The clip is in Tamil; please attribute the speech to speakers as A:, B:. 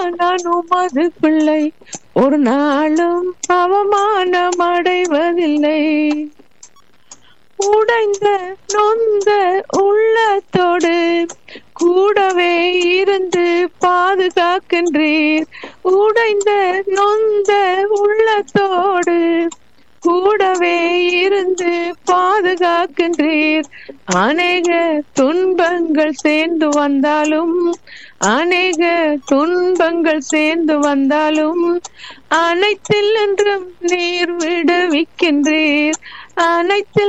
A: நான் உமது பிள்ளை ஒரு நாளும் அவமானம் அடைவதில்லை உடைந்த நொந்த உள்ளத்தோடு கூடவே இருந்து பாதுகாக்கின்றீர் உடைந்த நொந்த உள்ளத்தோடு கூடவே இருந்து பாதுகாக்கின்றீர் அநேக துன்பங்கள் சேர்ந்து வந்தாலும் அநேக துன்பங்கள் சேர்ந்து வந்தாலும் அனைத்தில் என்றும் நீர் விடுவிக்கின்றீர் அனைத்தில்